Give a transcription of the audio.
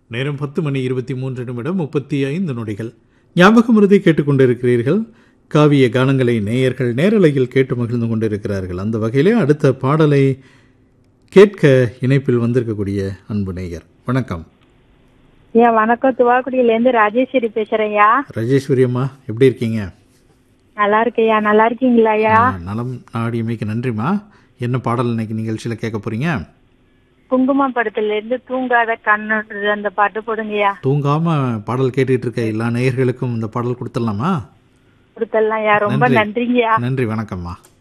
நேரம் பத்து மணி இருபத்தி மூன்று நிமிடம் முப்பத்தி ஐந்து நொடிகள் ஞாபகம் மருதி கேட்டுக்கொண்டிருக்கிறீர்கள் காவிய கானங்களை நேயர்கள் நேரலையில் கேட்டு மகிழ்ந்து கொண்டிருக்கிறார்கள் அந்த வகையிலே அடுத்த பாடலை கேட்க இணைப்பில் வந்திருக்கக்கூடிய அன்பு நேயர் வணக்கம் ஐயா வணக்கம் துவாக்குடியில இருந்து ராஜேஸ்வரி பேசுறேன்யா ராஜேஸ்வரி அம்மா எப்படி இருக்கீங்க நல்லா இருக்கேயா நல்லா இருக்கீங்களா ஐயா ஆ, நலம் நாடியமைக்கு நன்றிம்மா என்ன பாடல் இன்னைக்கு நிகழ்ச்சியில் கேட்க போறீங்க குங்குமம் படத்துல இருந்து தூங்காத கண்ணு அந்த பாட்டு போடுங்கய்யா தூங்காம பாடல் கேட்டுட்டு இருக்க எல்லா நேயர்களுக்கும் இந்த பாடல் கொடுத்துடலாமா கொடுத்தலாம் ஐயா ரொம்ப நன்றி. நன்றிங்கய்யா நன்றி வணக்கம்மா